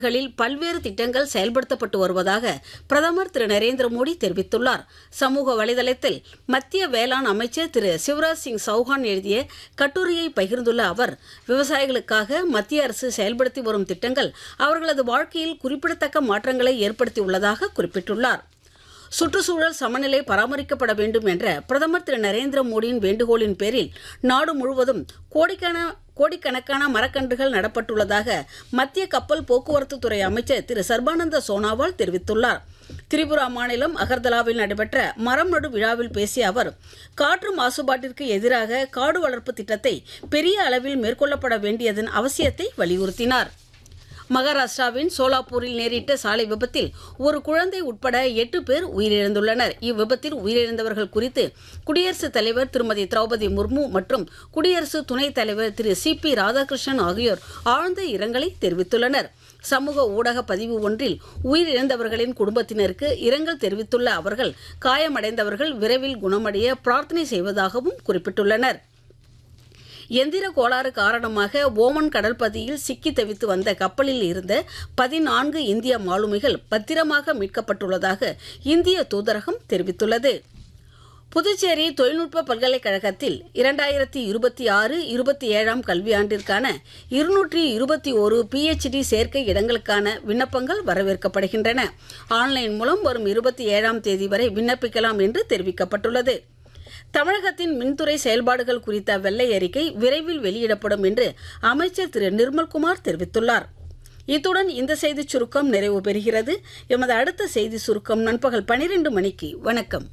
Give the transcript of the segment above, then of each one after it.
களில் பல்வேறு திட்டங்கள் செயல்படுத்தப்பட்டு வருவதாக பிரதமர் திரு நரேந்திர மோடி தெரிவித்துள்ளார் சமூக வலைதளத்தில் மத்திய வேளாண் அமைச்சர் திரு சிவராஜ் சிங் சௌஹான் எழுதிய கட்டுரையை பகிர்ந்துள்ள அவர் விவசாயிகளுக்காக மத்திய அரசு செயல்படுத்தி வரும் திட்டங்கள் அவர்களது வாழ்க்கையில் குறிப்பிடத்தக்க மாற்றங்களை ஏற்படுத்தியுள்ளதாக குறிப்பிட்டுள்ளார் சுற்றுச்சூழல் சமநிலை பராமரிக்கப்பட வேண்டும் என்ற பிரதமர் திரு நரேந்திர மோடியின் வேண்டுகோளின் பேரில் நாடு முழுவதும் கோடிக்கான கோடிக்கணக்கான மரக்கன்றுகள் நடப்பட்டுள்ளதாக மத்திய கப்பல் போக்குவரத்து துறை அமைச்சர் திரு சர்பானந்த சோனாவால் தெரிவித்துள்ளார் திரிபுரா மாநிலம் அகர்தலாவில் நடைபெற்ற மரம் நடு விழாவில் பேசிய அவர் காற்று மாசுபாட்டிற்கு எதிராக காடு வளர்ப்பு திட்டத்தை பெரிய அளவில் மேற்கொள்ளப்பட வேண்டியதன் அவசியத்தை வலியுறுத்தினார் மகாராஷ்டிராவின் சோலாப்பூரில் நேரிட்ட சாலை விபத்தில் ஒரு குழந்தை உட்பட எட்டு பேர் உயிரிழந்துள்ளனர் இவ்விபத்தில் உயிரிழந்தவர்கள் குறித்து குடியரசுத் தலைவர் திருமதி திரௌபதி முர்மு மற்றும் குடியரசு துணைத் தலைவர் திரு சி பி ராதாகிருஷ்ணன் ஆகியோர் ஆழ்ந்த இரங்கலை தெரிவித்துள்ளனர் சமூக ஊடக பதிவு ஒன்றில் உயிரிழந்தவர்களின் குடும்பத்தினருக்கு இரங்கல் தெரிவித்துள்ள அவர்கள் காயமடைந்தவர்கள் விரைவில் குணமடைய பிரார்த்தனை செய்வதாகவும் குறிப்பிட்டுள்ளனர் எந்திர கோளாறு காரணமாக ஓமன் கடல்பகுதியில் சிக்கி தவித்து வந்த கப்பலில் இருந்த பதினான்கு இந்திய மாலுமிகள் பத்திரமாக மீட்கப்பட்டுள்ளதாக இந்திய தூதரகம் தெரிவித்துள்ளது புதுச்சேரி தொழில்நுட்ப பல்கலைக்கழகத்தில் இரண்டாயிரத்தி இருபத்தி ஆறு இருபத்தி ஏழாம் கல்வியாண்டிற்கான இருநூற்றி இருபத்தி ஒரு பிஎச்டி சேர்க்கை இடங்களுக்கான விண்ணப்பங்கள் வரவேற்கப்படுகின்றன ஆன்லைன் மூலம் வரும் இருபத்தி ஏழாம் தேதி வரை விண்ணப்பிக்கலாம் என்று தெரிவிக்கப்பட்டுள்ளது தமிழகத்தின் மின்துறை செயல்பாடுகள் குறித்த வெள்ளை அறிக்கை விரைவில் வெளியிடப்படும் என்று அமைச்சர் திரு நிர்மல்குமார் தெரிவித்துள்ளார் இத்துடன் இந்த செய்திச் சுருக்கம் நிறைவு பெறுகிறது எமது அடுத்த செய்தி சுருக்கம் நண்பகல் பனிரெண்டு மணிக்கு வணக்கம்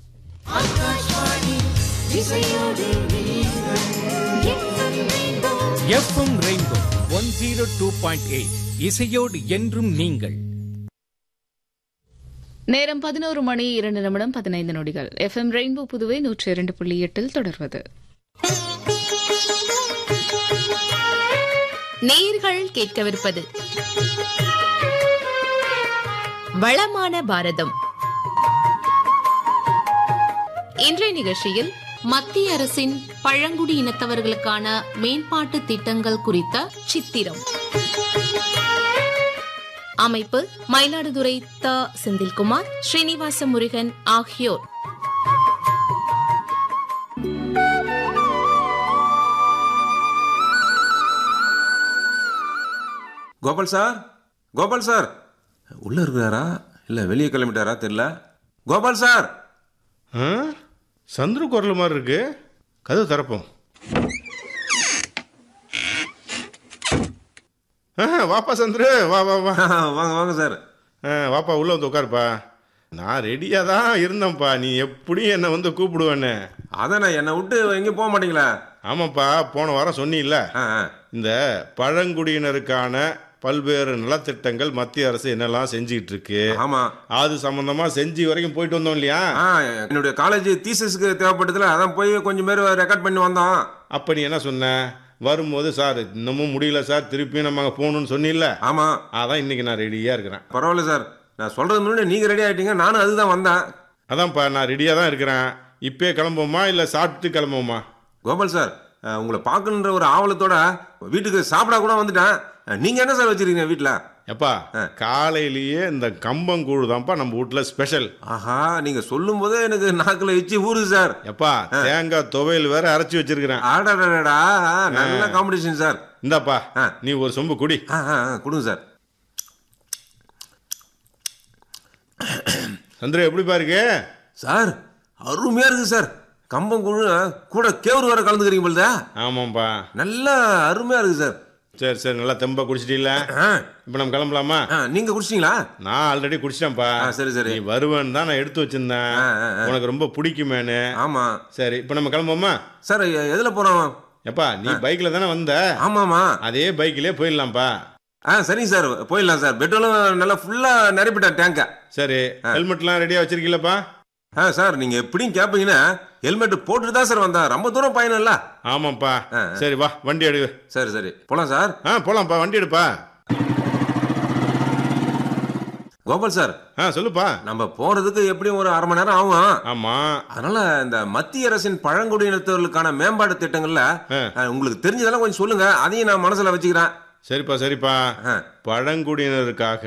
F M rainbow one zero two point eight இசையோடு என்றும் நீங்கள் நேரம் பதினோரு மணி இரண்டு நிமிடம் பதினைந்து நொடிகள் எஃப்எம் ரெயின்போ புதுவை நூற்றி இரண்டு புள்ளி எட்டில் தொடர்வது நேயர்கள் கேட்கவிருப்பது வளமான பாரதம் இன்றைய நிகழ்ச்சியில் மத்திய அரசின் பழங்குடி இனத்தவர்களுக்கான மேம்பாட்டு திட்டங்கள் குறித்த சித்திரம் அமைப்பு மயிலாடுதுறை த செந்தில்குமார் ஸ்ரீனிவாச முருகன் ஆகியோர் கோபால் சார் கோபால் சார் உள்ள இருக்கிறாரா இல்ல வெளியே கிளம்பிட்டாரா தெரியல கோபால் சார் ஆ சந்துரு குரல் மாதிரி இருக்கு கதவு திறப்போம் ஆ, வாப்பா சந்துரு வா வா வா வாங்க வாங்க சார் ஆ, வாப்பா உள்ள வந்து உட்காருப்பா நான் ரெடியாக தான் இருந்தேன்ப்பா நீ எப்படியும் என்னை வந்து கூப்பிடுவேன்னு அதான் நான் என்னை விட்டு எங்கேயும் போக மாட்டீங்களா ஆமாப்பா போன வாரம் சொன்னீல்ல ஆ, ஆ. இந்த பழங்குடியினருக்கான பல்வேறு நலத்திட்டங்கள் மத்திய அரசு என்னெல்லாம் செஞ்சுக்கிட்டு இருக்கு ஆமா அது சம்பந்தமா செஞ்சு வரைக்கும் போயிட்டு வந்தோம் இல்லையா ஆ என்னுடைய காலேஜ் தீசஸ்க்கு தேவைப்பட்டதுல அதான் போய் கொஞ்சம் பேர் ரெக்கார்ட் பண்ணி வந்தோம் அப்ப நீ என்ன சொன்ன வரும்போது சார் இன்னமும் முடியல சார் திருப்பி நம்ம அங்கே போகணும்னு சொன்னில்ல ஆமா அதான் இன்னைக்கு நான் ரெடியாக இருக்கிறேன் பரவாயில்ல சார் நான் சொல்றது முன்னாடி நீங்க ரெடி ஆயிட்டீங்க நானும் அதுதான் வந்தேன் அதான்ப்பா நான் ரெடியாக தான் இருக்கிறேன் இப்பயே கிளம்புவோமா இல்லை சாப்பிட்டு கிளம்புவோமா கோபால் சார் அஹ், உங்களை பார்க்கணுன்ற ஒரு ஆவலத்தோட வீட்டுக்கு சாப்பிட கூட வந்துட்டேன் அஹ், நீங்க என்ன சார் வச்சிருக்கீங்க வீட்டில் எப்பா காலையிலேயே இந்த கம்பங்கூழ் தான்ப்பா நம்ம வீட்டில் ஸ்பெஷல் ஆஹா நீங்க சொல்லும் போதே எனக்கு நாக்குல எச்சி ஊறுது சார் எப்பா தேங்காய் துவையல் வேற அரைச்சி வச்சிருக்கிறேன் ஆடாடாடா நல்ல காம்படிஷன் சார் இந்தாப்பா ஆ. நீ ஒரு சொம்பு குடி ஆ ஆ ஆ, கொடுங்க சார் சந்திர எப்படிப்பா இருக்கு சார் அருமையா இருக்கு சார் கம்பங்குழு கூட கேவுரு வேற கலந்துக்கிறீங்க போலதா ஆமாம்ப்பா நல்லா அருமையா இருக்கு சார் சரி சரி நல்லா தெம்பா குடிச்சிட்டீல்ல ஆ, இப்போ நம்ம கிளம்பலாமா ஆ, நீங்க குடிச்சிட்டீங்களா நான் ஆல்ரெடி குடிச்சிட்டேன்ப்பா ஆ, சரி, சரி. நீ வருவேன்னு தான் நான் எடுத்து வச்சிருந்தேன் ஆ, ஆ, ஆ. உனக்கு ரொம்ப பிடிக்குமேனு ஆமா சரி இப்போ நம்ம கிளம்புவோமா சார் எ- எதுல போறோம் எப்பா நீ பைக்ல தானே வந்த ஆமாமா அதே பைக்கிலே போயிடலாம்ப்பா ஆ சரிங்க சார் போயிடலாம் சார் பெட்ரோலும் நல்லா ஃபுல்லா நிரப்பிட்டேன் டேங்க சரி ஹெல்மெட்லாம் ரெடியா வச்சிருக்கீங்களப்பா ஆ சார் நீங்க எப்படியும் கேட்பீங்கன்னா ஹெல்மெட் போட்டுட்டு தான் சார் வந்தேன் ரொம்ப தூரம் பயணம் இல்ல ஆமாப்பா ஆ, ஆ. சரி வா வண்டி எடு சரி சரி போலாம் சார் ஆ போலாம்ப்பா வண்டி எடுப்பா கோபால் சார் ஆ சொல்லுப்பா நம்ம போறதுக்கு எப்படியும் ஒரு அரை மணி நேரம் ஆகும் ஆமா அதனால இந்த மத்திய அரசின் பழங்குடியினத்தவர்களுக்கான மேம்பாட்டு திட்டங்கள்ல ஆ. அஹ், உங்களுக்கு தெரிஞ்சதெல்லாம் கொஞ்சம் சொல்லுங்க அதையும் நான் மனசுல வச்சுக்கிறேன் சரிப்பா சரிப்பா ஆ. பழங்குடியினருக்காக